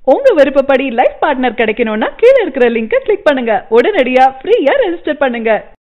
உங்க விருப்பப்படி life partner கிடைக்கணும்னா கீழ இருக்கிற லிங்கை கிளிக் பண்ணுங்க உடனடியா ஃப்ரீயா ரெஜிஸ்டர் பண்ணுங்க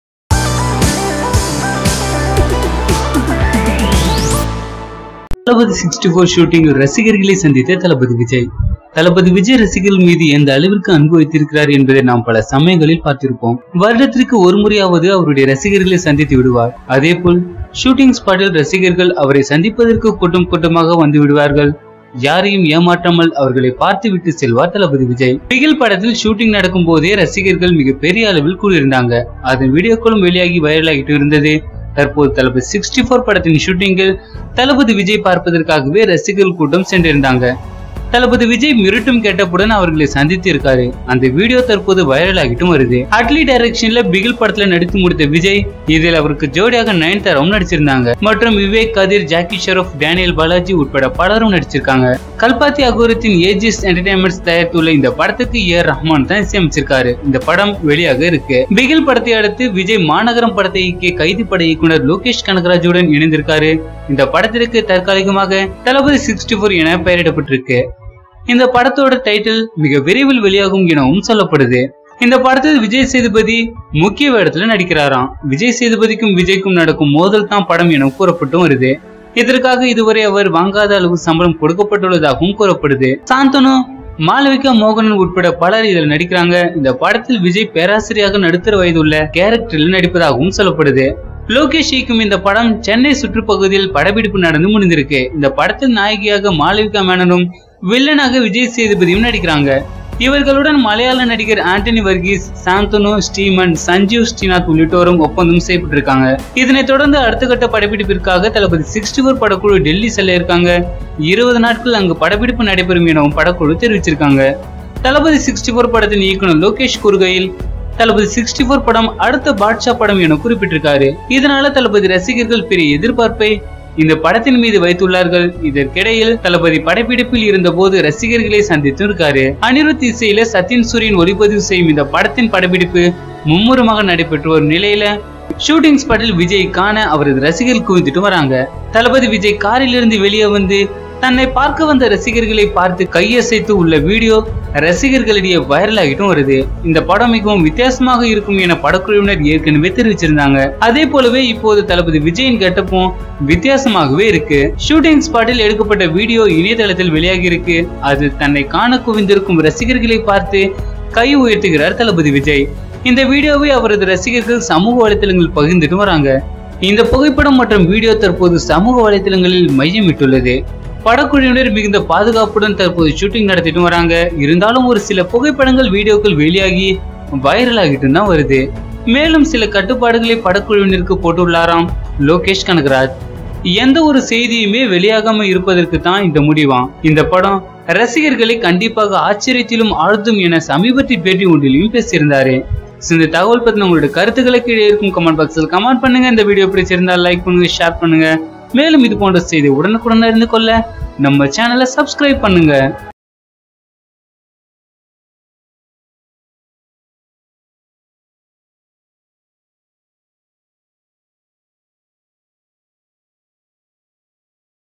தளபதி சிக்ஸ்டி ஃபோர் ஷூட்டிங்கில் ரசிகர்களை சந்தித்த தளபதி விஜய் தளபதி விஜய் ரசிகர்கள் மீது எந்த அளவிற்கு அன்பு வைத்திருக்கிறார் என்பதை நாம் பல சமயங்களில் பார்த்திருப்போம் வருடத்திற்கு ஒரு முறையாவது அவருடைய ரசிகர்களை சந்தித்து விடுவார் அதேபோல் ஷூட்டிங் ஸ்பாட்டில் ரசிகர்கள் அவரை சந்திப்பதற்கு கூட்டம் கூட்டமாக வந்து விடுவார்கள் யாரையும் ஏமாற்றாமல் அவர்களை பார்த்து விட்டு செல்வார் தளபதி விஜய் பிகில் படத்தில் ஷூட்டிங் நடக்கும் போதே ரசிகர்கள் மிக பெரிய அளவில் கூடியிருந்தாங்க அதன் வீடியோக்களும் வெளியாகி வைரலாகிட்டு இருந்தது தற்போது தளபதி சிக்ஸ்டி ஃபோர் படத்தின் ஷூட்டிங்கில் தளபதி விஜய் பார்ப்பதற்காகவே ரசிகர்கள் கூட்டம் சென்றிருந்தாங்க தளபதி விஜய் மிரட்டும் கேட்டப்புடன் அவர்களை சந்தித்து இருக்காரு அந்த வீடியோ தற்போது வைரல் ஆகிட்டும் வருது அட்லி டைரக்ஷன்ல பிகில் படத்துல நடித்து முடித்த விஜய் இதில் அவருக்கு ஜோடியாக நயன்தாராவும் நடிச்சிருந்தாங்க மற்றும் விவேக் கதிர் ஜாக்கி ஷெரோப் டேனியல் பாலாஜி உட்பட பலரும் நடிச்சிருக்காங்க கல்பாத்தி அகோரத்தின் ஏஜிஸ் என்டர்டைன்மெண்ட்ஸ் தயாரித்துள்ள இந்த படத்துக்கு ஏ ரஹ்மான் தான் இசையமைச்சிருக்காரு இந்த படம் வெளியாக இருக்கு பிகில் படத்தை அடுத்து விஜய் மாநகரம் படத்தை இயக்கிய கைதி பட இயக்குனர் லோகேஷ் கனகராஜுடன் இணைந்திருக்காரு இந்த படத்திற்கு தற்காலிகமாக தளபதி சிக்ஸ்டி ஃபோர் என பெயரிடப்பட்டிருக்கு இந்த படத்தோட டைட்டில் மிக விரைவில் வெளியாகும் எனவும் சொல்லப்படுது இந்த படத்தில் விஜய் சேதுபதி முக்கிய வேடத்துல நடிக்கிறாராம் விஜய் சேதுபதிக்கும் விஜய்க்கும் நடக்கும் மோதல் தான் படம் என கூறப்பட்டும் வருது இதற்காக இதுவரை அவர் வாங்காத அளவு சம்பளம் கொடுக்கப்பட்டுள்ளதாகவும் கூறப்படுது சாந்தனு மாளவிகா மோகனன் உட்பட பலர் இதில் நடிக்கிறாங்க இந்த படத்தில் விஜய் பேராசிரியராக நடுத்தர வயதுள்ள கேரக்டரில் நடிப்பதாகவும் சொல்லப்படுது லோகேஷ் இயக்கும் இந்த படம் சென்னை சுற்றுப்பகுதியில் படப்பிடிப்பு நடந்து முடிந்திருக்கு இந்த படத்தில் நாயகியாக மாளவிகா மேனனும் வில்லனாக விஜய் சேதுபதியும் நடிக்கிறாங்க இவர்களுடன் மலையாள நடிகர் ஆண்டனி வர்கீஸ் சாந்தனு ஸ்டீமன் சஞ்சீவ் ஸ்ரீநாத் உள்ளிட்டோரும் ஒப்பந்தம் செய்யப்பட்டிருக்காங்க இதனைத் தொடர்ந்து அடுத்த கட்ட படப்பிடிப்பிற்காக தளபதி சிக்ஸ்டி ஃபோர் படக்குழு டெல்லி செல்ல இருக்காங்க இருபது நாட்கள் அங்கு படப்பிடிப்பு நடைபெறும் எனவும் படக்குழு தெரிவிச்சிருக்காங்க தளபதி சிக்ஸ்டி ஃபோர் படத்தின் இயக்குனர் லோகேஷ் கூறுகையில் தளபதி சிக்ஸ்டி ஃபோர் படம் அடுத்த பாட்ஷா படம் என குறிப்பிட்டிருக்காரு இதனால தளபதி ரசிகர்கள் பெரிய எதிர்பார்ப்பை இந்த படத்தின் மீது வைத்துள்ளார்கள் இதற்கிடையில் தளபதி படப்பிடிப்பில் இருந்த போது ரசிகர்களை சந்தித்து இருக்காரு அனிருத் இசையில சத்யன் சூரியன் ஒளிப்பதிவு செய்யும் இந்த படத்தின் படப்பிடிப்பு மும்முரமாக நடைபெற்று வரும் நிலையில ஷூட்டிங் ஸ்பாட்டில் விஜய் காண அவரது ரசிகர்கள் குவிந்துட்டு வராங்க தளபதி விஜய் காரில் இருந்து வெளியே வந்து தன்னை பார்க்க வந்த ரசிகர்களை பார்த்து கையசைத்து உள்ள வீடியோ ரசிகர்களிடையே வைரல் ஆகிட்டும் வருது இந்த படம் மிகவும் வித்தியாசமாக இருக்கும் என படக்குழுவினர் ஏற்கனவே தெரிவிச்சிருந்தாங்க அதே போலவே இப்போது தளபதி விஜயின் கெட்டப்பும் வித்தியாசமாகவே இருக்கு ஷூட்டிங் ஸ்பாட்டில் எடுக்கப்பட்ட வீடியோ இணையதளத்தில் வெளியாகி இருக்கு அது தன்னை காண குவிந்திருக்கும் ரசிகர்களை பார்த்து கை உயர்த்துகிறார் தளபதி விஜய் இந்த வீடியோவை அவரது ரசிகர்கள் சமூக வலைத்தளங்களில் பகிர்ந்துட்டு வராங்க இந்த புகைப்படம் மற்றும் வீடியோ தற்போது சமூக வலைத்தளங்களில் மையமிட்டுள்ளது படக்குழுவினர் மிகுந்த பாதுகாப்புடன் தற்போது ஷூட்டிங் நடத்திட்டு வராங்க இருந்தாலும் ஒரு சில புகைப்படங்கள் வீடியோக்கள் வெளியாகி வைரல் ஆகிட்டு தான் வருது மேலும் சில கட்டுப்பாடுகளை படக்குழுவினருக்கு போட்டுள்ளாராம் லோகேஷ் கனகராஜ் எந்த ஒரு செய்தியுமே வெளியாகாம இருப்பதற்கு தான் இந்த முடிவாம் இந்த படம் ரசிகர்களை கண்டிப்பாக ஆச்சரியத்திலும் ஆழ்த்தும் என சமீபத்திய பேட்டி ஒன்றிலையும் பேசியிருந்தாரு So, இந்த தகவல் பத்தின உங்களோட கருத்துக்களை கீழே இருக்கும் கமெண்ட் பாக்ஸில் கமெண்ட் பண்ணுங்க இந்த வீடியோ பிடிச்சிருந்தா லைக் பண்ணுங்க ஷேர் பண்ணுங்க மேலும் இது போன்ற செய்தி உடனுக்குடன் அறிந்து கொள்ள நம்ம சேனலை சப்ஸ்கிரைப் பண்ணுங்க